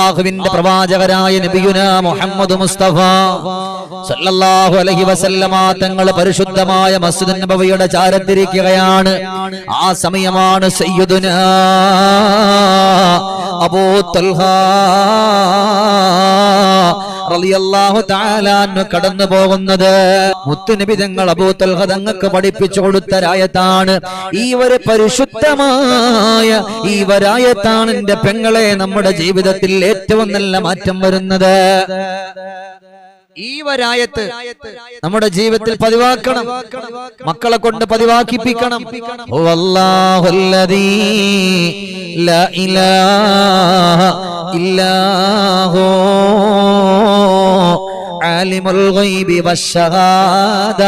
അള്ളാഹുവിന്റെ പ്രവാചകരായ നബിയുന മുഹമ്മദ് മുസ്തഫ സല്ലല്ലാഹു അലൈഹി വസല്ലമ തങ്ങൾ പരിശുദ്ധമായ മസ്ജിദ് നബവിയുടെ ചാരത്തിരിക്കുകയാണ് ആ സമയമാണ് സയ്യിദുന അബൂ തൽഹ റളിയല്ലാഹു തആല അൻഹു കടന്നു പോകുന്നത് മുത്തുനബി തങ്ങൾ അബൂ തൽഹ തങ്ങൾക്ക് പഠിപ്പിച്ചു കൊടുത്ത രായത്താണ് ഈ ഒരു പരിശുദ്ധമായ ഈ വരായത്താണ് എന്റെ പെങ്ങളെ നമ്മുടെ ജീവിതത്തിൽ ഏറ്റവും നല്ല മാറ്റം വരുന്നത് ഈ വരായത്ത് നമ്മുടെ ജീവിതത്തിൽ പതിവാക്കണം മക്കളെ കൊണ്ട് പതിവാക്കിപ്പിക്കണം ഹുവല്ലാഹുല്ലദീ ലാ ഇലാഹ ഇല്ലാഹു ആലിമുൽ ഗൈബി വശഹാദ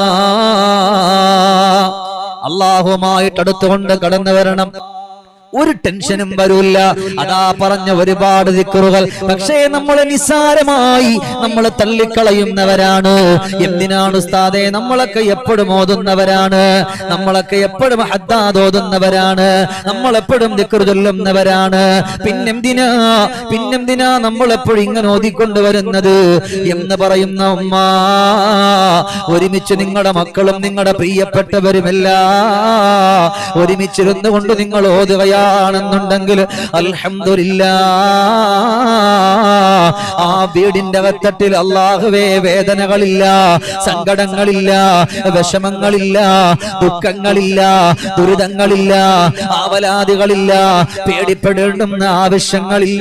അള്ളാഹുമായിട്ട് അടുത്തുകൊണ്ട് കടന്നു വരണം ഒരു ടെൻഷനും വരൂല്ല അതാ പറഞ്ഞ ഒരുപാട് ദിക്കറുകൾ പക്ഷേ നമ്മളെ നിസ്സാരമായി നമ്മൾ തള്ളിക്കളയുന്നവരാണ് എന്തിനാണ് ഉസ്താദെ നമ്മളൊക്കെ എപ്പോഴും ഓതുന്നവരാണ് നമ്മളൊക്കെ എപ്പോഴും ഹദ്ദാദ് ഓതുന്നവരാണ് നമ്മൾ എപ്പോഴും ദിക്കറ് ചൊല്ലുന്നവരാണ് പിന്നെന്തിനാ പിന്നെന്തിനാ നമ്മൾ എപ്പോഴും ഇങ്ങനെ ഓതിക്കൊണ്ടുവരുന്നത് എന്ന് പറയുന്ന ഉമ്മ ഒരുമിച്ച് നിങ്ങളുടെ മക്കളും നിങ്ങളുടെ പ്രിയപ്പെട്ടവരുമെല്ലാം ഒരുമിച്ചിരുന്നു കൊണ്ട് നിങ്ങൾ ഓതുകയാണെന്നുണ്ടെങ്കിൽ അൽഹംദുലില്ല ആ വീടിന്റെ അകത്തട്ടിൽ അള്ളാഹുവേ വേദനകളില്ല സങ്കടങ്ങളില്ല വിഷമങ്ങളില്ല ദുഃഖങ്ങളില്ല ദുരിതങ്ങളില്ല ആവലാദികളില്ല പേടിപ്പെടേണ്ടുന്ന ആവശ്യങ്ങളില്ല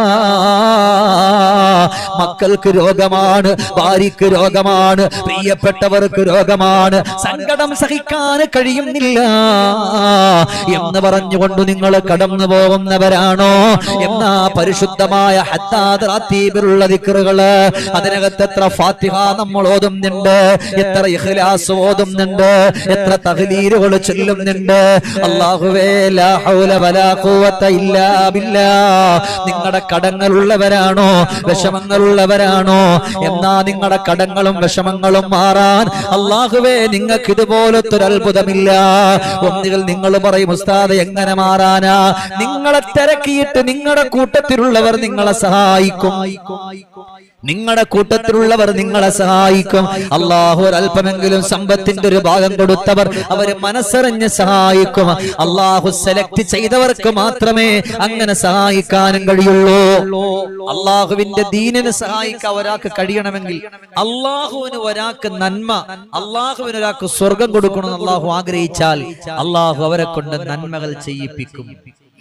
മക്കൾക്ക് രോഗമാണ് ഭാര്യക്ക് രോഗമാണ് പ്രിയപ്പെട്ടവർക്ക് രോഗമാണ് സങ്കടം സഹിക്കാൻ കഴിയുന്നില്ല എന്ന് പറഞ്ഞുകൊണ്ട് നിങ്ങൾ കടന്നു പോകുന്നവരാണോ എന്നാ പരിശുദ്ധമായ ഹത്താദ്രാത്തീപിലുള്ള ദിക്കറുകള് അതിനകത്ത് എത്ര ഫാത്തിഹ നമ്മൾ ഓതുന്നുണ്ട് എത്ര ഇഖ്ലാസ് ഓതുന്നുണ്ട് എത്ര തഹ്ലീലുകൾ ചൊല്ലുന്നുണ്ട് അല്ലാഹുവേ ലാ ഹൗല വലാ ഖുവത ഇല്ലാ ബില്ലാ നിങ്ങളുടെ കടങ്ങളുള്ളവരാണോ വിഷമങ്ങളുള്ളവരാണോ എന്നാ നിങ്ങളുടെ കടങ്ങളും വിഷമങ്ങളും മാറാൻ അള്ളാഹുവേ നിങ്ങൾക്ക് ഇതുപോലത്തെ ഒരു അത്ഭുതമില്ല ഒന്നുകിൽ നിങ്ങൾ പറയും ഉസ്താദ് എങ്ങനെ മാറാനാ നിങ്ങളെ തിരക്കിയിട്ട് നിങ്ങളുടെ കൂട്ടത്തിലുള്ളവർ നിങ്ങളെ സഹായിക്കും നിങ്ങളുടെ കൂട്ടത്തിലുള്ളവർ നിങ്ങളെ സഹായിക്കും അള്ളാഹു ഒരല്പമെങ്കിലും സമ്പത്തിന്റെ ഒരു ഭാഗം കൊടുത്തവർ അവര് മനസ്സറിഞ്ഞ് സഹായിക്കും അള്ളാഹു സെലക്ട് ചെയ്തവർക്ക് മാത്രമേ അങ്ങനെ സഹായിക്കാനും കഴിയുള്ളൂ അള്ളാഹുവിന്റെ ദീനിന് സഹായിക്കാൻ ഒരാൾക്ക് കഴിയണമെങ്കിൽ അള്ളാഹുവിന് ഒരാൾക്ക് നന്മ അള്ളാഹുവിന് ഒരാൾക്ക് സ്വർഗം കൊടുക്കണമെന്ന് അള്ളാഹു ആഗ്രഹിച്ചാൽ അള്ളാഹു അവരെ കൊണ്ട് നന്മകൾ ചെയ്യിപ്പിക്കും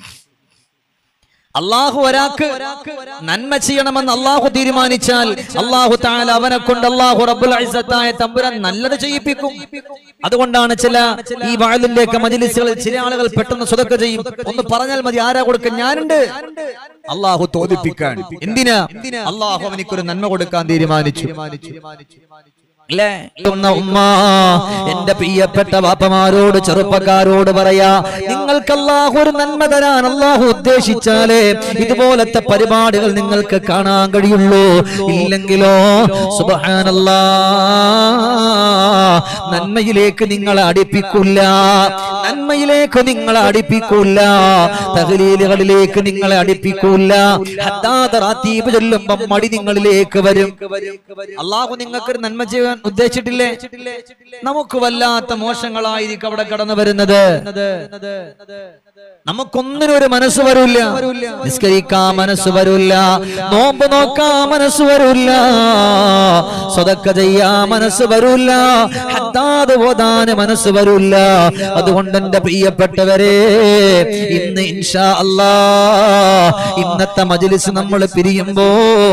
അള്ളാഹു ഒരാൾക്ക് നന്മ ചെയ്യണമെന്ന് അള്ളാഹു തീരുമാനിച്ചാൽ അള്ളാഹു താല അവനെ കൊണ്ട് അള്ളാഹു റബ്ബുൽ ഇസ്സത്തായ തമ്പുരാൻ നല്ലത് ചെയ്യിപ്പിക്കും അതുകൊണ്ടാണ് ചില ഈ വാളിന്റെ ഒക്കെ മജിലിസുകളിൽ ചില ആളുകൾ പെട്ടെന്ന് സ്വതക്ക ചെയ്യും ഒന്ന് പറഞ്ഞാൽ മതി ആരാ കൊടുക്കാൻ ഞാനുണ്ട് അള്ളാഹു തോന്നിപ്പിക്കാൻ എന്തിനാ അള്ളാഹു അവനിക്കൊരു നന്മ കൊടുക്കാൻ തീരുമാനിച്ചു അല്ലേ ഉന്ന ഉമ്മ എന്റെ പ്രിയപ്പെട്ട വാപ്പമാരോട് ചെറുപ്പക്കാരോട് പറയാ നിങ്ങൾക്ക് അള്ളാഹു ഒരു നന്മ തരാൻ അള്ളാഹു ഉദ്ദേശിച്ചാലേ ഇതുപോലത്തെ പരിപാടികൾ നിങ്ങൾക്ക് കാണാൻ കഴിയുള്ളൂ ഇല്ലെങ്കിലോ സുബഹാനല്ലാ നന്മയിലേക്ക് നിങ്ങളെ അടുപ്പിക്കില്ല നന്മയിലേക്ക് നിങ്ങളെ അടുപ്പിക്കൂല തഹലീലുകളിലേക്ക് നിങ്ങളെ അടുപ്പിക്കൂല ഹദ്ദാദ് റാത്തീബ് ചൊല്ലുമ്പം മടി നിങ്ങളിലേക്ക് വരും അള്ളാഹു നിങ്ങൾക്കൊരു നന്മ ചെയ്യാൻ ഉദ്ദേശിച്ചിട്ടില്ലേ നമുക്ക് വല്ലാത്ത മോശങ്ങളായിരിക്കും അവിടെ കടന്നു വരുന്നത് നമുക്കൊന്നിനും ഒരു മനസ്സ് വരൂല്ല നിസ്കരിക്കാൻ മനസ്സ് വരൂല്ല നോമ്പ് നോക്കാൻ മനസ്സ് വരൂല്ല സ്വതക്ക ചെയ്യാ മനസ്സ് വരൂല്ല ഹദ്ദാദ് ഓതാന് മനസ്സ് വരൂല്ല അതുകൊണ്ട് എന്റെ പ്രിയപ്പെട്ടവരെ ഇന്ന് ഇൻഷാ അല്ലാ ഇന്നത്തെ മജ്ലിസ് നമ്മൾ പിരിയുമ്പോൾ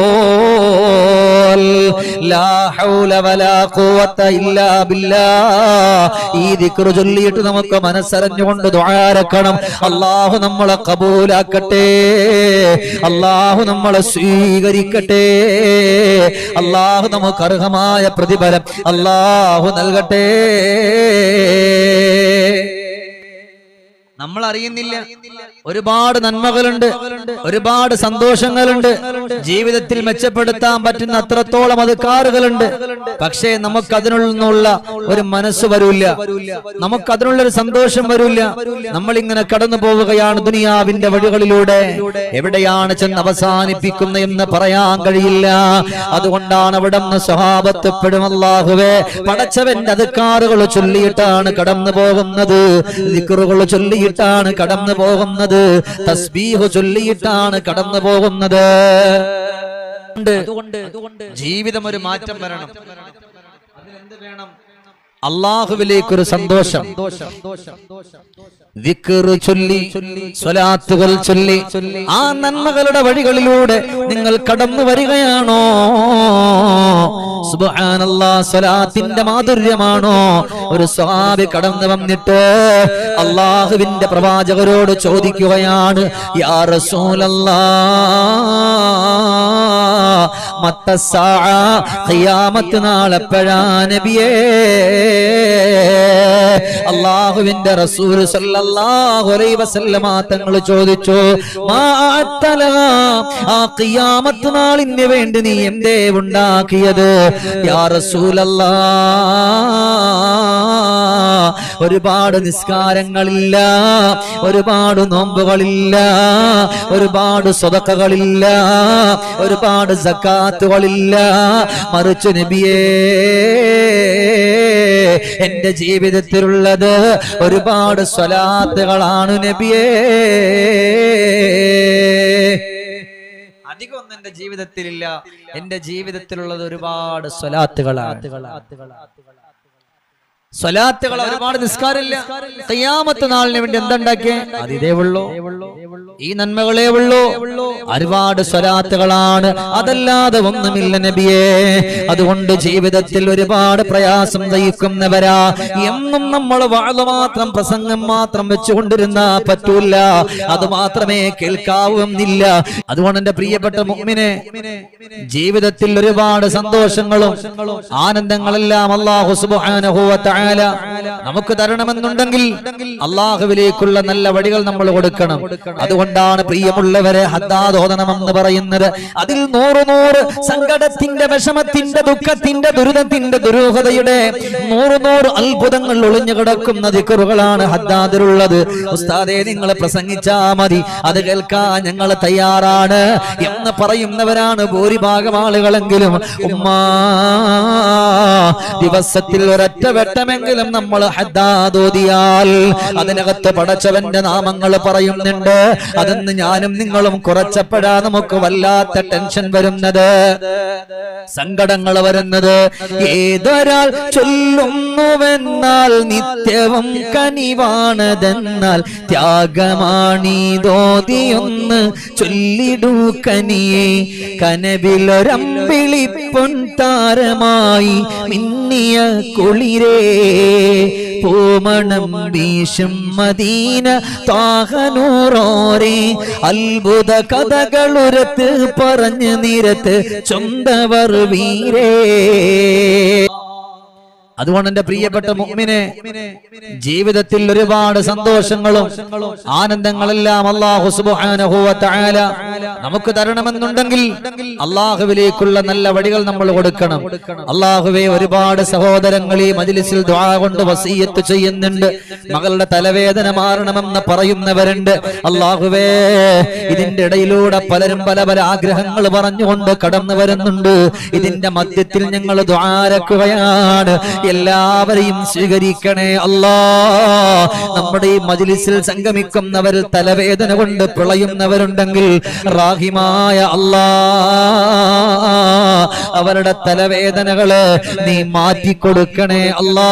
ലാ ഹൗല വലാ ഖുവത ഇല്ലാ ബില്ലാ ഈ ദിക്റ് ചൊല്ലിയിട്ട് നമുക്ക് മനസ്സറിഞ്ഞുകൊണ്ട് ദുആരക്കണം അള്ളാഹു നമ്മളെ കബൂലാക്കട്ടെ അള്ളാഹു നമ്മളെ സ്വീകരിക്കട്ടെ അള്ളാഹു നമുക്ക് അർഹമായ പ്രതിഫലം അള്ളാഹു നൽകട്ടെ നമ്മൾ അറിയുന്നില്ല ഒരുപാട് നന്മകളുണ്ട് ഒരുപാട് സന്തോഷങ്ങളുണ്ട് ജീവിതത്തിൽ മെച്ചപ്പെടുത്താൻ പറ്റുന്ന അത്രത്തോളം അത് കാറുകളുണ്ട് പക്ഷേ നമുക്ക് അതിനുള്ള ഒരു മനസ്സ് വരൂല്ല നമുക്ക് അതിനുള്ള ഒരു സന്തോഷം വരൂല്ല നമ്മൾ ഇങ്ങനെ കടന്നു പോവുകയാണ് ദുനിയാവിന്റെ വഴികളിലൂടെ എവിടെയാണ് ചെന്ന് അവസാനിപ്പിക്കുന്ന എന്ന് പറയാൻ കഴിയില്ല അതുകൊണ്ടാണ് അവിടെ നിന്ന് സ്വഭാവത്തെപ്പെടും അല്ലാഹുവേ പടച്ചവന്റെ അതുക്കാറുകൾ ചൊല്ലിയിട്ടാണ് കടന്നു പോകുന്നത് ദിക്റുകൾ ചൊല്ലിയിട്ടാണ് കടന്നു പോകുന്നത് തസ്ബീഹ് ചൊല്ലിയിട്ടാണ് കടന്നു പോകുന്നത് അതുകൊണ്ട് ജീവിതം ഒരു മാറ്റം വരണം അതിനെന്ത് വേണം അള്ളാഹുവിലേക്കൊരു സന്തോഷം ദിക്റ് ചൊല്ലി സ്വലാത്തുകൾ ചൊല്ലി ആ നന്മകളുടെ വഴികളിലൂടെ നിങ്ങൾ കടന്നു വരികയാണോ സുബ്ഹാനല്ലാ സ്വലാത്തിന്റെ മാധുര്യമാണോ ഒരു സ്വാമി കടന്നു വന്നിട്ട് അള്ളാഹുവിന്റെ പ്രവാചകരോട് ചോദിക്കുകയാണ് യാ റസൂലല്ലാ മത്തസാ ഖിയാമത്ത് നാളെപ്പോഴാ നബിയേ അള്ളാഹുവിന്റെ റസൂൽ സല്ലല്ലാഹു അലൈഹി വസല്ലമ തങ്ങൾ ചോദിച്ചു മാ അത്തല ആ ഖിയാമത്ത് നാളിന് വേണ്ടി നീ എന്തേ ഉണ്ടാക്കിയത് യാ റസൂലല്ലാ ഒരുപാട് നിസ്കാരങ്ങളില്ല ഒരുപാട് നോമ്പുകളില്ല ഒരുപാട് സ്വതക്കകളില്ല ഒരുപാട് സക്കാത്തുകളില്ല മറിച്ച് നബിയേ എന്റെ ജീവിതത്തിലുള്ളത് ഒരുപാട് സ്വലാത്തുകളാണ് നബിയേ അധികം ഒന്നും എന്റെ ജീവിതത്തിലില്ല എന്റെ ജീവിതത്തിലുള്ളത് ഒരുപാട് സ്വലാത്തുകളാണ് സ്വലാത്തുകൾ ഒരുപാട് നിസ്കാരമില്ല തയ്യാമത്ത് നാളിന് വേണ്ടി എന്തുണ്ടാക്കിയേ അത് ഇതേ ഉള്ളൂ ഈ നന്മകളേ ഉള്ളൂ ഒരുപാട് സ്വലാത്തുകളാണ് അതല്ലാതെ ഒന്നുമില്ല നബിയേ അതുകൊണ്ട് ജീവിതത്തിൽ ഒരുപാട് പ്രയാസം സഹിക്കുന്നവരാ എന്നും നമ്മൾ വാഴ മാത്രം പ്രസംഗം മാത്രം വെച്ചുകൊണ്ടിരുന്ന പറ്റൂല അത് മാത്രമേ കേൾക്കാവുന്നില്ല അതുകൊണ്ട് എന്റെ പ്രിയപ്പെട്ട മുമ്മിനെ ജീവിതത്തിൽ ഒരുപാട് സന്തോഷങ്ങളും ആനന്ദങ്ങളെല്ലാം അള്ളാഹു സുബ്ഹാനഹു വ തആല നമുക്ക് തരണമെന്നുണ്ടെങ്കിൽ അള്ളാഹുവിലേക്കുള്ള നല്ല വഴികൾ നമ്മൾ കൊടുക്കണം അതുകൊണ്ടാണ് പ്രിയമുള്ളവരെ ഹദ്ദാദോദനമെന്ന് പറയുന്നത് അതിൽ നൂറ് നൂറ് സങ്കടത്തിന്റെ വിഷമത്തിന്റെ ദുഃഖത്തിന്റെ ദുരിതത്തിന്റെ ദുരൂഹതയുടെ നൂറ് നൂറ് അത്ഭുതങ്ങൾ ഒളിഞ്ഞു കിടക്കുന്ന ദിക്കറുകളാണ് ഹദ്ദാദിലുള്ളത് ഉസ്താദെ നിങ്ങൾ പ്രസംഗിച്ചാ മതി അത് കേൾക്കാൻ ഞങ്ങൾ തയ്യാറാണ് എന്ന് പറയുന്നവരാണ് ഭൂരിഭാഗം ആളുകളെങ്കിലും ഉമ്മാ ദിവസത്തിൽ ഒരൊറ്റ വെട്ടമെങ്കിലും നമ്മൾ ഹദ്ദാദോദിയാൽ അതിനകത്ത് പടച്ചവന്റെ നാമങ്ങൾ പറയുന്നുണ്ട് അതെന്ന് ഞാനും നിങ്ങളും കുറച്ചപ്പോഴാ നമുക്ക് വല്ലാത്ത ടെൻഷൻ വരുന്നത് സങ്കടങ്ങൾ വരുന്നത് ഏതൊരാൾ ചൊല്ലുന്നുവെന്നാൽ നിത്യവും കനിവാണതെന്നാൽ ത്യാഗമാണീതോതിയൊന്ന് ചൊല്ലിടൂ കനിയെ കനവിലൊരമ്പിളി പൊൻതാരമായി മിന്നിയ കുളിരേ പൂമണം വീശും മദീന താഹനൂറോരെ അത്ഭുത കഥകളുരത്ത് പറഞ്ഞു നിരത്ത് ചൊന്തവർ വീരേ അതുകൊണ്ട് എന്റെ പ്രിയപ്പെട്ട മുഅ്മിനെ ജീവിതത്തിൽ ഒരുപാട് സന്തോഷങ്ങളും ആനന്ദങ്ങളെല്ലാം അല്ലാഹു സുബ്ഹാനഹു വ തആല നമുക്ക് തരണമെന്നുണ്ടെങ്കിൽ അള്ളാഹുവിലേക്കുള്ള നല്ല വഴികൾ നമ്മൾ കൊടുക്കണം അള്ളാഹുവെ ഒരുപാട് സഹോദരങ്ങൾ ഈ മജ്ലിസിൽ ദുആ കൊണ്ട് വസീയത്ത് ചെയ്യുന്നുണ്ട് മകളുടെ തലവേദന മാറണമെന്ന് പറയുന്നവരുണ്ട് അള്ളാഹുവേ ഇതിന്റെ ഇടയിലൂടെ പലരും പല പല ആഗ്രഹങ്ങൾ പറഞ്ഞുകൊണ്ട് കടന്നു വരുന്നുണ്ട് ഇതിന്റെ മധ്യത്തിൽ ഞങ്ങൾ ദ്വാരക്കുകയാണ് എല്ലാവരെയും സ്വീകരിക്കണേ അല്ലാ നമ്മുടെ ഈ മജിലിസിൽ സംഗമിക്കുന്നവർ തലവേദന കൊണ്ട് പിളയുന്നവരുണ്ടെങ്കിൽ റാഹിമായ അല്ലാ അവരുടെ തലവേദനകള് നീ മാറ്റിക്കൊടുക്കണേ അല്ലാ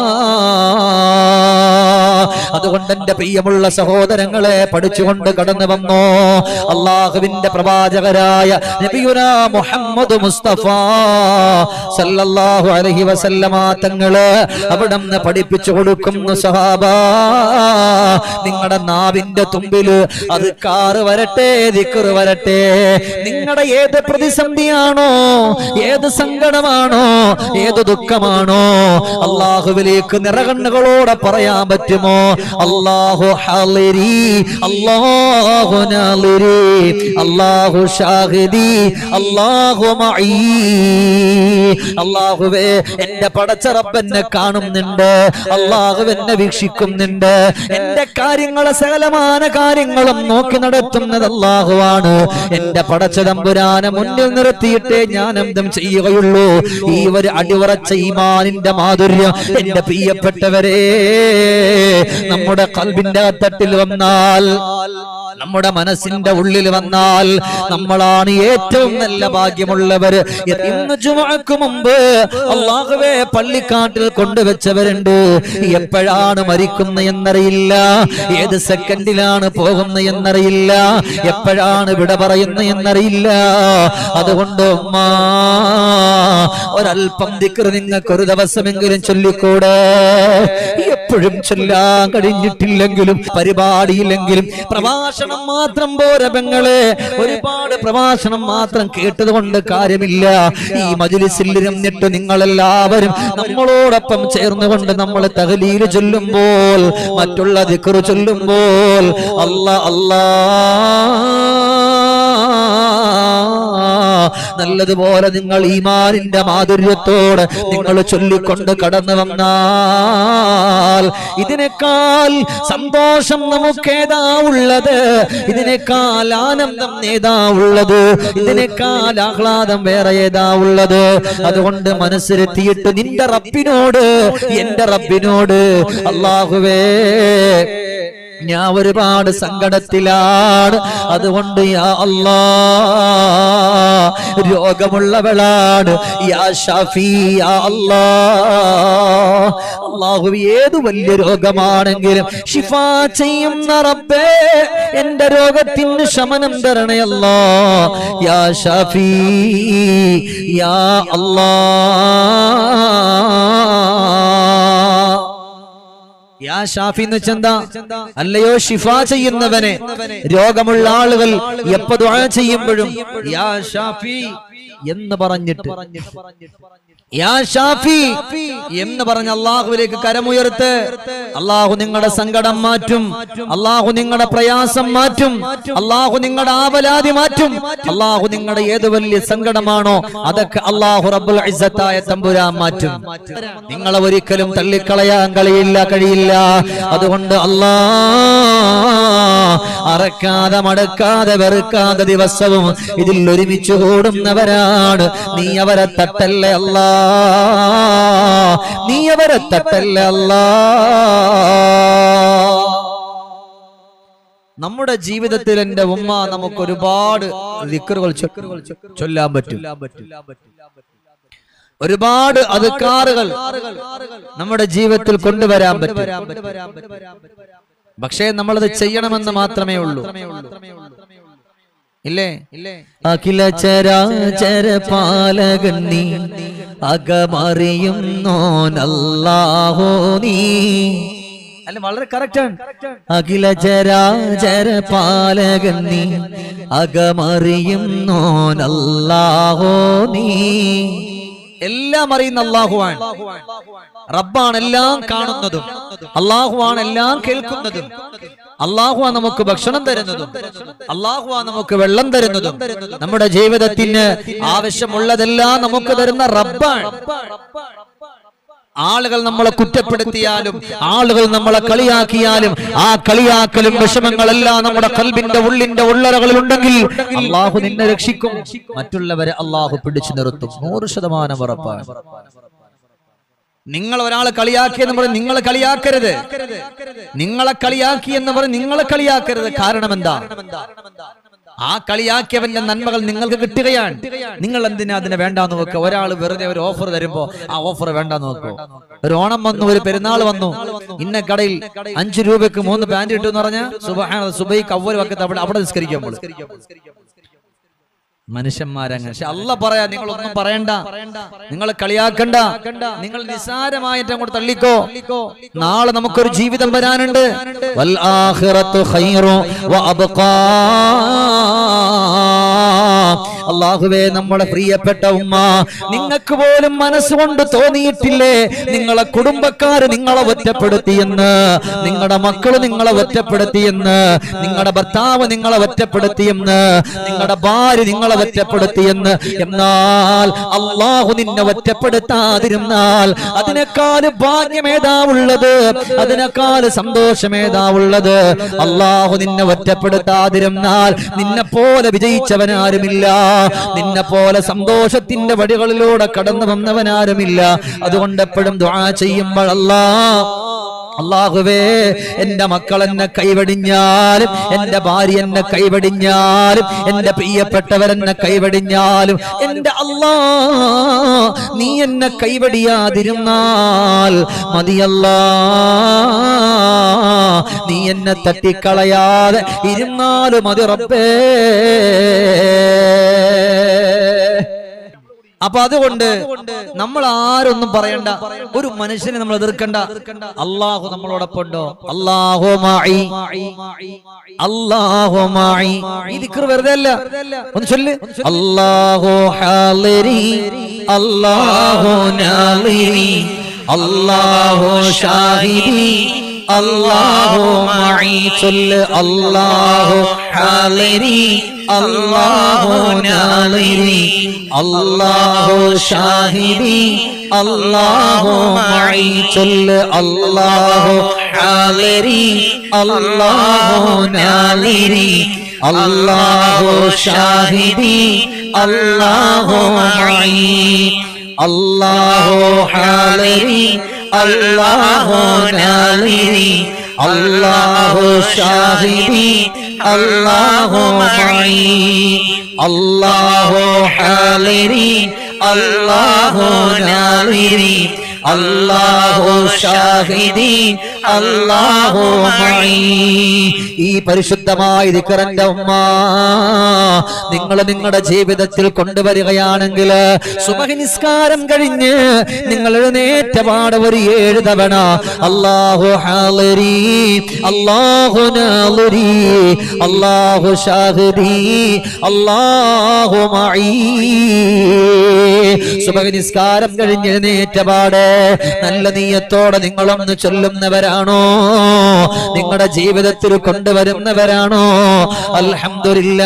അതുകൊണ്ട് എന്റെ പ്രിയമുള്ള സഹോദരങ്ങളെ പഠിച്ചുകൊണ്ട് കടന്നു വന്നോ അള്ളാഹുവിന്റെ പ്രവാചകരായ നബിയുന മുഹമ്മദ് മുസ്തഫ സല്ലല്ലാഹു അലൈഹി വസല്ലമ തങ്ങള് അവിടുന്ന് പഠിപ്പിച്ചു കൊടുക്കുന്നു സഹാബ നിങ്ങളുടെ നാവിന്റെ തുമ്പില് അത് കാറ് വരട്ടെ ദിക്കറ് വരട്ടെ നിങ്ങളുടെ ഏത് പ്രതിസന്ധിയാണോ ഏത് സങ്കടമാണോ ഏത് ദുഃഖമാണോ അള്ളാഹുവിലേക്ക് നിറകണ്ണുകളോടെ പറയാൻ പറ്റുമോ പറയുമോ അള്ളാഹു ഹാളിരി അള്ളാഹു നാളിരി അള്ളാഹു ഷാഹിദി അള്ളാഹു മഈ അള്ളാഹുവേ എന്റെ പടച്ച റബ്ബെന്നെ കാണുന്നുണ്ട് അള്ളാഹു എന്നെ വീക്ഷിക്കുന്നുണ്ട് എന്റെ കാര്യങ്ങളെ സകലമാന കാര്യങ്ങളും നോക്കി നടത്തുന്നത് അള്ളാഹുവാണ് എന്റെ പടച്ച തമ്പുരാനെ മുന്നിൽ നിർത്തിയിട്ടേ ഞാൻ എന്തും ചെയ്യുകയുള്ളൂ ഈ ഒരു അടിയുറച്ച ഈമാനിന്റെ മാധുര്യം എന്റെ പ്രിയപ്പെട്ടവരെ നമ്മുടെ കൽബിന്റെ തട്ടിൽ വന്നാൽ നമ്മുടെ മനസ്സിന്റെ ഉള്ളിൽ വന്നാൽ നമ്മളാണ് ഏറ്റവും നല്ല ഭാഗ്യമുള്ളവർ ഇന്ന് ജുമക്ക് മുമ്പ് അള്ളാഹുവെ പള്ളിക്കാട്ടിൽ കൊണ്ടുവച്ചവരുണ്ട് എപ്പോഴാണ് മരിക്കുന്ന എന്നറിയില്ല ഏത് സെക്കൻഡിലാണ് പോകുന്ന എന്നറിയില്ല എപ്പോഴാണ് വിട പറയുന്ന എന്നറിയില്ല അതുകൊണ്ട് ഉമ്മ ഒരല്പം ദിക്ർ നിങ്ങൾക്ക് ഒരു ദിവസമെങ്കിലും ചൊല്ലിക്കൂടെ എപ്പോഴും ചൊല്ലാൻ കഴിഞ്ഞിട്ടില്ലെങ്കിലും പരിപാടിയില്ലെങ്കിലും പ്രഭാഷണം മാത്രം പോരാ പെങ്ങളെ ഒരുപാട് പ്രഭാഷണം മാത്രം കേട്ടത് കൊണ്ട് കാര്യമില്ല ഈ മജിലിസിൽ ഇരുന്നിട്ട് നിങ്ങളെല്ലാവരും നമ്മളോടൊപ്പം ചേർന്നുകൊണ്ട് നമ്മൾ തകലീല് ചൊല്ലുമ്പോൾ മറ്റുള്ള ദിക്റ് ചൊല്ലുമ്പോൾ അല്ല അല്ലാ നല്ലതുപോലെ നിങ്ങൾ ഈമാനിന്റെ മാധുര്യത്തോടെ നിങ്ങൾ ചൊല്ലിക്കൊണ്ട് കടന്നു വന്നാൽ ഇതിനേക്കാൾ സന്തോഷം നമുക്കേതാ ഉള്ളത് ഇതിനേക്കാൾ ആനന്ദം ഏതാ ഉള്ളത് ഇതിനേക്കാൾ ആഹ്ലാദം വേറെ ഏതാ ഉള്ളത് അതുകൊണ്ട് മനസ്സിലെത്തിയിട്ട് നിന്റെ റബ്ബിനോട് എന്റെ റബ്ബിനോട് അള്ളാഹുവേ ഞാൻ ഒരുപാട് സങ്കടത്തിലാണ് അതുകൊണ്ട് യാ അല്ലാ രോഗമുള്ളവളാണ് യാ ഷാഫി യാ അല്ലാ അള്ളാഹു ഏത് വലിയ രോഗമാണെങ്കിലും ഷിഫ ചെയ്യുന്ന റബ്ബേ എന്റെ രോഗത്തിന് ശമനം തരണയല്ലോ യാ ഷാഫി യാ അല്ലാ യാ ഷാഫി എന്ന് വെച്ചെന്താ അല്ലയോ ഷിഫ ചെയ്യുന്നവനെ രോഗമുള്ള ആളുകൾ എപ്പോ ദുആ ചെയ്യുമ്പോഴും യാ ഷാഫി എന്ന് പറഞ്ഞിട്ട് യാ ഷാഫി എന്ന് പറഞ്ഞ അള്ളാഹുവിലേക്ക് കരമുയർത്ത് അള്ളാഹു നിങ്ങളുടെ സങ്കടം മാറ്റും അള്ളാഹു നിങ്ങളുടെ പ്രയാസം മാറ്റും അള്ളാഹു നിങ്ങളുടെ ആവലാതി മാറ്റും അള്ളാഹു നിങ്ങളുടെ ഏത് വലിയ സങ്കടമാണോ അതൊക്കെ അള്ളാഹു റബ്ബുൽ ഇസ്സത്തായ തമ്പുരാൻ മാറ്റും നിങ്ങളെ ഒരിക്കലും തള്ളിക്കളയാൻ കഴിയില്ല കഴിയില്ല അതുകൊണ്ട് അല്ലാ അറക്കാതെ മടക്കാതെ വെറുക്കാതെ ദിവസവും ഇതിൽ ഒരുമിച്ച് കൂടുന്നവരാണ് നീ അവരെ തട്ടല്ലേ അല്ലാ നീ അവരെ തട്ടല്ലേ അല്ലാ നമ്മുടെ ജീവിതത്തിൽ എന്റെ ഉമ്മ നമുക്ക് ഒരുപാട് ദിക്കറുകൾ ചൊല്ലാൻ പറ്റും ഒരുപാട് അതുക്കാറുകൾ നമ്മുടെ ജീവിതത്തിൽ കൊണ്ടുവരാൻ പറ്റും പക്ഷേ നമ്മളത് ചെയ്യണമെന്ന് മാത്രമേ ഉള്ളൂ ഇല്ലേ അഖില ചരാചര പാലകൻ നീ അകമറിയുന്നോനല്ലാഹോ നീ അല്ല വളരെ കറക്റ്റ് ആണ് അഖില ചരാചര പാലകൻ നീ അകമറിയുന്നോനല്ലാഹോ നീ എല്ലാം അറിയുന്ന അള്ളാഹുവാണ് റബ്ബാണ് എല്ലാം കാണുന്നതും അള്ളാഹുവാണ് എല്ലാം കേൾക്കുന്നതും അള്ളാഹുവാ നമുക്ക് ഭക്ഷണം തരുന്നതും അള്ളാഹുവാ നമുക്ക് വെള്ളം തരുന്നതും നമ്മുടെ ജീവിതത്തിന് ആവശ്യമുള്ളതെല്ലാം നമുക്ക് തരുന്ന റബ്ബാണ് ആളുകൾ നമ്മളെ കുറ്റപ്പെടുത്തിയാലും ആളുകൾ നമ്മളെ കളിയാക്കിയാലും ആ കളിയാക്കലും വിഷമങ്ങളെല്ലാം നമ്മുടെ കൽബിന്റെ ഉള്ളിന്റെ ഉള്ളറകളിൽ ഉണ്ടെങ്കിൽ അള്ളാഹു നിന്നെ രക്ഷിക്കും മറ്റുള്ളവരെ അള്ളാഹു പിടിച്ചു നിർത്തും നൂറ് ശതമാനം ഉറപ്പാണ് നിങ്ങൾ ഒരാളെ കളിയാക്കി എന്ന് പറഞ്ഞ് നിങ്ങളെ കളിയാക്കരുത് നിങ്ങളെ കളിയാക്കി എന്ന് പറഞ്ഞ് നിങ്ങളെ കളിയാക്കരുത് കാരണം എന്താ ആ കളിയാക്കിയവന്റെ നന്മകൾ നിങ്ങൾക്ക് കിട്ടുകയാണ് നിങ്ങൾ എന്തിനാ അതിനെ വേണ്ടാന്ന് നോക്കുക ഒരാൾ വെറുതെ ഒരു ഓഫർ തരുമ്പോ ആ ഓഫർ വേണ്ടാന്ന് നോക്കോ ഒരു ഓണം വന്നു ഒരു പെരുന്നാൾ വന്നു ഇന്ന കടയിൽ അഞ്ചു രൂപയ്ക്ക് മൂന്ന് പാന്റ് കിട്ടും എന്ന് പറഞ്ഞ സുബഹാന സുബൈക്ക് അവര് വക്കത്ത് അവിടെ അവിടെ നിസ്കരിക്കുമ്പോൾ മനുഷ്യന്മാരങ്ങനെ പക്ഷെ അല്ല പറയാ നിങ്ങൾ ഒന്നും പറയണ്ട നിങ്ങൾ കളിയാക്കണ്ട നിങ്ങൾ നിസാരമായിട്ട് അങ്ങോട്ട് തള്ളിക്കോ നാളെ നമുക്കൊരു ജീവിതം വരാനുണ്ട് വൽ ആഖിറത്തു ഖൈറു വ അബ്ഖാ അള്ളാഹുവേ നമ്മുടെ പ്രിയപ്പെട്ട ഉമ്മ നിങ്ങൾക്ക് പോലും മനസ്സുകൊണ്ട് തോന്നിയിട്ടില്ലേ നിങ്ങളെ കുടുംബക്കാര് നിങ്ങളെ ഒറ്റപ്പെടുത്തിയെന്ന് നിങ്ങളുടെ മക്കള് നിങ്ങളെ ഒറ്റപ്പെടുത്തിയെന്ന് നിങ്ങളുടെ ഭർത്താവ് നിങ്ങളെ ഒറ്റപ്പെടുത്തിയെന്ന് നിങ്ങളുടെ ഭാര്യ നിങ്ങളെ ഒറ്റപ്പെടുത്തിയെന്ന് എന്നാൽ അള്ളാഹു നിന്നെ ഒറ്റപ്പെടുത്താതിരുന്നാൽ അതിനേക്കാൾ ഭാഗ്യമേതാവുള്ളത് അതിനേക്കാൾ സന്തോഷമേതാവുള്ളത് അള്ളാഹു നിന്നെ ഒറ്റപ്പെടുത്താതിരുന്നാൽ നിന്നെ പോലെ വിജയിച്ചവനാരുമില്ല നിന്നെ പോലെ സന്തോഷത്തിന്റെ വഴികളിലൂടെ കടന്നു വന്നവനാരുമില്ല അതുകൊണ്ട് എപ്പോഴും ദുആ ചെയ്യുമ്പോഴല്ലാ അള്ളാഹുവേ എന്റെ മക്കൾ എന്നെ കൈവടിഞ്ഞാലും എന്റെ ഭാര്യ എന്നെ കൈവടിഞ്ഞാലും എന്റെ പ്രിയപ്പെട്ടവരെന്നെ കൈവടിഞ്ഞാലും എന്റെ അല്ലാ നീ എന്നെ കൈവടിയാതിരുന്നാൽ മതിയല്ലാ നീ എന്നെ തട്ടിക്കളയാതെ ഇരുന്നാലും മതി റബ്ബേ അപ്പൊ അതുകൊണ്ട് നമ്മൾ ആരൊന്നും പറയണ്ട ഒരു മനുഷ്യനെ നമ്മൾ എതിർക്കണ്ട അള്ളാഹു നമ്മളോടൊപ്പം ഉണ്ടോ അള്ളാഹു മായി അള്ളാഹു മായി ഈ ദിക്ർ വെറുതെ അല്ല ഒന്ന് ചൊല്ല് അള്ളാഹു ഹാലിരി അള്ളാഹു നാലിരി അള്ളാഹു ഷാഹിദി അള്ളാഹു മായി ചൊല്ല് അള്ളാഹു ഹാലിരി അള്ളാഹു നാലിരി അള്ളാഹു ഷാഹിദി അള്ളാഹു മായി ചൊല്ല് അള്ളാഹു ഹാലിരി അള്ളാഹു നാലിരി അള്ളാഹു ഷാഹിദി അള്ളാഹു മായി അള്ളാഹു ഹാലിരി അള്ളാഹു നാലിരി അള്ളാഹു ഷാഹിദി അള്ളാഹു മായി അള്ളാഹു ഹാലിരി അള്ളാഹു നാലിരി അള്ളാഹു ഷാഹിദി അള്ളാഹു മായി ഈ പരിശുദ്ധമായ ദിക്കറന്റെ ഉമ്മ നിങ്ങൾ നിങ്ങളുടെ ജീവിതത്തിൽ കൊണ്ടുവരികയാണെങ്കിൽ സുബഹി നിസ്കാരം കഴിഞ്ഞ് നിങ്ങൾ എഴുന്നേറ്റ പാടെ ഒരു ഏഴ് തവണ അള്ളാഹു ഹാലരി അള്ളാഹു നാലരി അള്ളാഹു ഷാഹിദി അള്ളാഹു മായി സുബഹി നിസ്കാരം കഴിഞ്ഞ് എഴുന്നേറ്റ പാടെ നല്ല നീയത്തോടെ നിങ്ങളൊന്ന് ചൊല്ലുന്നവരാണോ നിങ്ങളുടെ ജീവിതത്തിൽ കൊണ്ടുവരുന്നവരാണോ അൽഹംദുലില്ല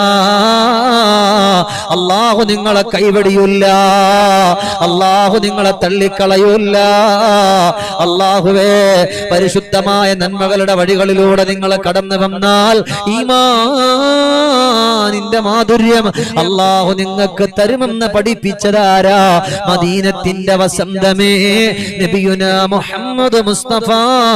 അള്ളാഹു നിങ്ങളെ കൈവടിയില്ല അള്ളാഹു നിങ്ങളെ തള്ളിക്കളയൂല്ല അള്ളാഹുവേ പരിശുദ്ധമായ നന്മകളുടെ വഴികളിലൂടെ നിങ്ങളെ കടന്നു വന്നാൽ ഈമാനിന്റെ മാധുര്യം അള്ളാഹു നിങ്ങൾക്ക് തരുമെന്ന് പഠിപ്പിച്ചതാരാ മദീനത്തിന്റെ വസന്തമേ നബിയുന മുഹമ്മദ് മുസ്തഫ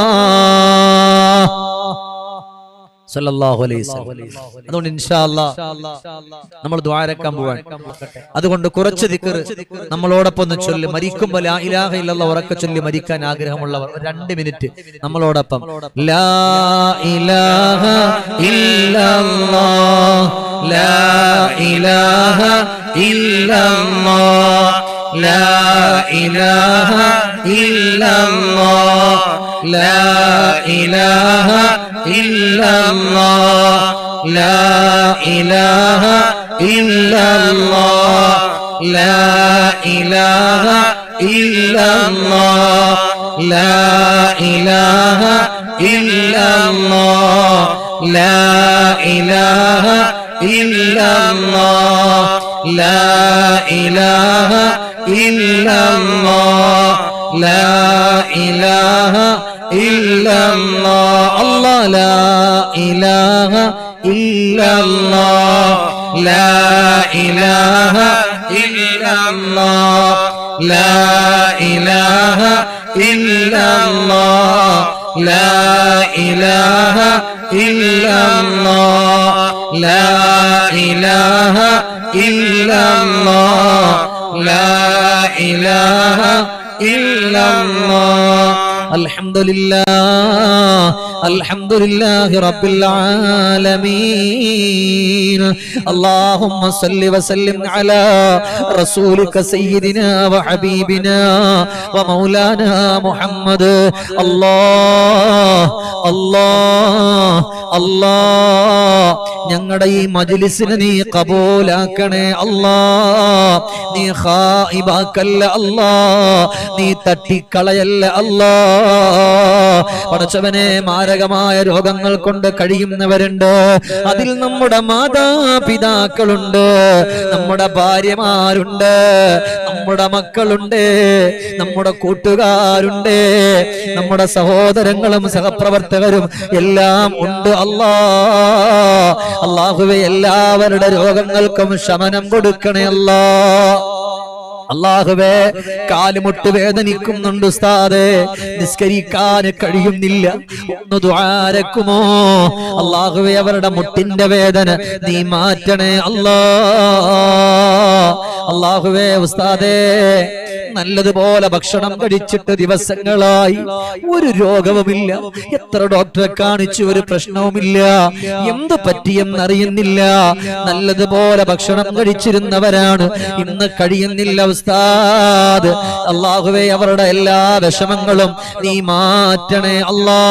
സല്ലല്ലാഹു അലൈഹി വസല്ലം. അതുകൊണ്ട് ഇൻഷാ അല്ലാ നമ്മൾ ദ്വാരക്കാൻ പോവാൻ അതുകൊണ്ട് കുറച്ച് ദിക്കർ നമ്മളോടൊപ്പം ഒന്ന് ചൊല്ലി മരിക്കുമ്പോൾ ലാ ഇലാഹ ഇല്ലല്ലാഹ് ഉറക്കെ ചൊല്ലി മരിക്കാൻ ആഗ്രഹമുള്ളവർ ഒരു രണ്ട് മിനിറ്റ് നമ്മളോടൊപ്പം ലാ ഇലാഹ ഇല്ലല്ലാഹ് ലാ ഇലാഹ ഇല്ലല്ലാഹ് ലാ ഇലാഹ ഇല്ലല്ലാഹ് ലാ ഇലാഹ ഇല്ലല്ലാഹ് ലാ ഇലാഹ ഇല്ലല്ലാഹ് ലാ ഇലാഹ ഇല്ലല്ലാഹ് ലാ ഇലാഹ ഇല്ലല്ലാഹ് ലാ ഇലാഹ ഇല്ലല്ലാഹ് ലാ ഇലാഹ ഇല്ലല്ലാഹ് ലാ ഇലാഹ ഇല്ലല്ലാഹ് അല്ലാഹ് ലാ ഇലാഹ ഇല്ലല്ലാഹ് ലാ ഇലാഹ ഇല്ലല്ലാഹ് ലാ ഇലാഹ ഇല്ലല്ലാഹ് ലാ ഇലാഹ ഇല്ലല്ലാഹ് ലാ ഇലാഹ ഇല്ലല്ലാഹ് ലാ ഇലാഹ ഇല്ലല്ലാഹ് അൽഹംദുലില്ലാഹ് അൽഹംദുലില്ലാഹി റബ്ബിൽ ആലമീൻ اللهم صل وسلم على رسولك سيدنا وحبيبنا ومولانا محمد الله الله الله ഞങ്ങളുടെ ഈ മജ്ലിസിനെ നീ കബൂലാക്കണേ അല്ലാ നീ ഖായിബാക്കല്ല അല്ലാ നീ തട്ടിക്കളയല്ല അല്ലാ പടച്ചവനെ മാരകമായ രോഗങ്ങൾ കൊണ്ട് കഴിയുന്നവരുണ്ട് അതിൽ നമ്മുടെ മാതാപിതാക്കളുണ്ട് നമ്മുടെ ഭാര്യമാരുണ്ട് നമ്മുടെ മക്കളുണ്ട് നമ്മുടെ കൂട്ടുകാരുണ്ട് നമ്മുടെ സഹോദരങ്ങളും സഹപ്രവർത്തകരും എല്ലാം ഉണ്ട് അല്ലാ അള്ളാഹുവെ എല്ലാവരുടെ രോഗങ്ങൾക്കും ശമനം കൊടുക്കണേ അല്ലാ അള്ളാഹുവേ കാലുമുട്ട് വേദനിക്കുന്നുണ്ട് ഉസ്താദേ നിസ്കരിക്കാൻ കഴിയുന്നില്ല ഒന്ന് ദ്വാരക്കുമോ അള്ളാഹുവേ അവരുടെ മുട്ടിന്റെ വേദന നീ മാറ്റണേ അല്ലാ അള്ളാഹുവേ ഉസ്താദേ നല്ലതുപോലെ ഭക്ഷണം കഴിച്ചിട്ട് ദിവസങ്ങളായി ഒരു രോഗവുമില്ല എത്ര ഡോക്ടറെ കാണിച്ചു ഒരു പ്രശ്നവുമില്ല എന്ത് പറ്റിയെന്നറിയുന്നില്ല നല്ലതുപോലെ ഭക്ഷണം കഴിച്ചിരുന്നവരാണ് ഇന്ന് കഴിയുന്നില്ല ഉസ്താദ് അള്ളാഹുവേ അവരുടെ എല്ലാ വിഷമങ്ങളും നീ മാറ്റണേ അല്ലാ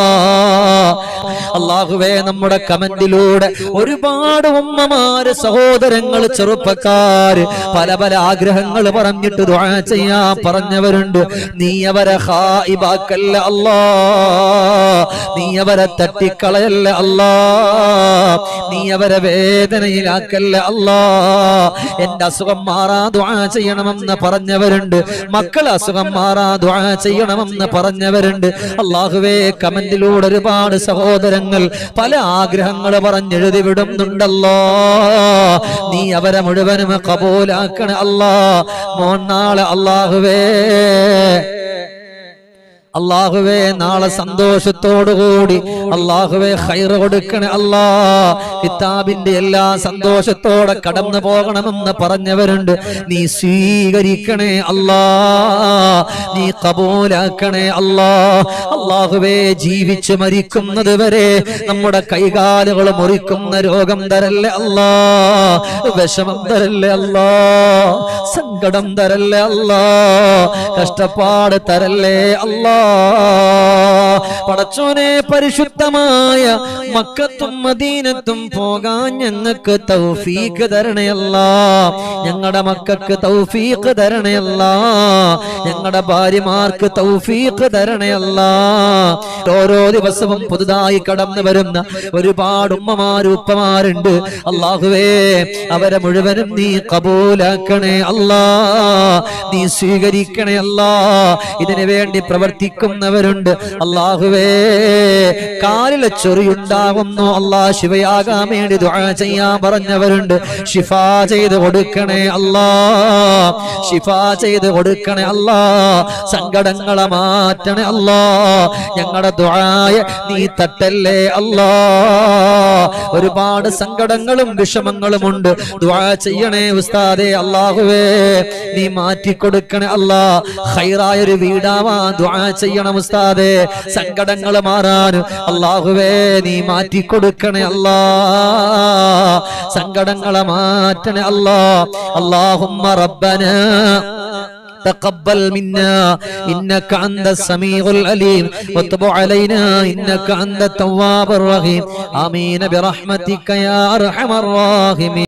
അള്ളാഹുവേ നമ്മുടെ കമന്റിലൂടെ ഒരുപാട് ഉമ്മമാര് സഹോദരങ്ങൾ ചെറുപ്പക്കാര് പല പല ആഗ്രഹങ്ങൾ പറഞ്ഞിട്ട് ദുആ ചെയ്യാൻ പറഞ്ഞവരുണ്ട് നീ അവരെ ഹായിബാക്കല്ല അല്ലാ നീ അവരെ തട്ടിക്കളയല്ല അല്ലാ നീ അവരെ വേദനയിലാക്കല്ല അല്ലാ എന്റെ അസുഖം മാറാ ദുആ ചെയ്യണമെന്ന് പറഞ്ഞവരുണ്ട് മക്കൾ അസുഖം മാറാ ദുആ ചെയ്യണമെന്ന് പറഞ്ഞവരുണ്ട് അള്ളാഹുവേ കമന്റിലൂടെ ഒരുപാട് സഹോദരങ്ങൾ പല ആഗ്രഹങ്ങൾ പറഞ്ഞെഴുതി വിടുന്നുണ്ടല്ലോ നീ അവരെ മുഴുവനും കബൂലാക്കണ അല്ലാ മോൻ നാളെ അള്ളാഹുവേ അള്ളാഹുവേ നാളെ സന്തോഷത്തോടുകൂടി അള്ളാഹുവേ ഹൈറ് കൊടുക്കണേ അല്ലാ കിതാബിന്റെ എല്ലാ സന്തോഷത്തോടെ കടന്നു പോകണമെന്ന് പറഞ്ഞവരുണ്ട് നീ സ്വീകരിക്കണേ അല്ലാ നീ കബൂലാക്കണേ അല്ലാ അള്ളാഹുവേ ജീവിച്ച് മരിക്കുന്നത് വരെ നമ്മുടെ കൈകാലുകൾ മുറിക്കുന്ന രോഗം തരല്ലേ അല്ലാ വിഷമം തരല്ലേ അല്ലാ സങ്കടം തരല്ലേ അല്ലാ കഷ്ടപ്പാട് തരല്ലേ അല്ലാ പടച്ചോനെ പരിശുദ്ധമായ മക്കത്തും മദീനത്തും പോകാൻ ഞങ്ങൾക്ക് തൗഫീക്ക് തരണയല്ല ഞങ്ങളുടെ മക്കൾക്ക് തൗഫീക്ക് തരണയല്ല ഞങ്ങളുടെ ഭാര്യമാർക്ക് തൗഫീക്ക് തരണയല്ല ഓരോ ദിവസവും പുതുതായി കടന്നു വരുന്ന ഒരുപാട് ഉമ്മമാര് ഉപ്പമാരുണ്ട് അള്ളാഹുവേ അവരെ മുഴുവനും നീ കബൂലാക്കണേ അല്ലാ നീ സ്വീകരിക്കണേ അല്ലാ ഇതിനു വേണ്ടി പ്രവർത്തിക്കുന്നവരുണ്ട് അള്ളാഹുവേ കാലിലെ ചൊറിയുണ്ടാകുന്നു അല്ലാ ശിവയാകാൻ വേണ്ടി ദുആ ചെയ്യാൻ പറഞ്ഞവരുണ്ട് ഷിഫ ചെയ്ത് കൊടുക്കണേ അല്ലാ ഷിഫ ചെയ്ത് കൊടുക്കണേ അല്ലാ സങ്കടങ്ങളെ മാറ്റണേ അല്ലാ ഞങ്ങളുടെ ദുആയ നീ തട്ടല്ലേ അല്ലാ ഒരുപാട് സങ്കടങ്ങളും വിഷമങ്ങളും ഉണ്ട് ദുആ ചെയ്യണേ ഉസ്താദേ അല്ലാഹുവേ നീ മാറ്റി കൊടുക്കണേ അല്ലാ ഹൈറായ ഒരു വീടാവാൻ ദുആ ചെയ്യണം ഉസ്താദേ സങ്കടങ്ങൾ മാറാൻ അല്ലാഹുവേ നീ മാറ്റി കൊടുക്കണേ അല്ലാ സങ്കടങ്ങളെ മാറ്റണേ അല്ലാ അല്ലാഹുമ്മ റബ്ബന تقبل منا إنك أنت السميع العليم وتب علينا إنك أنت التواب الرحيم آمين برحمتك يا أرحم الراحمين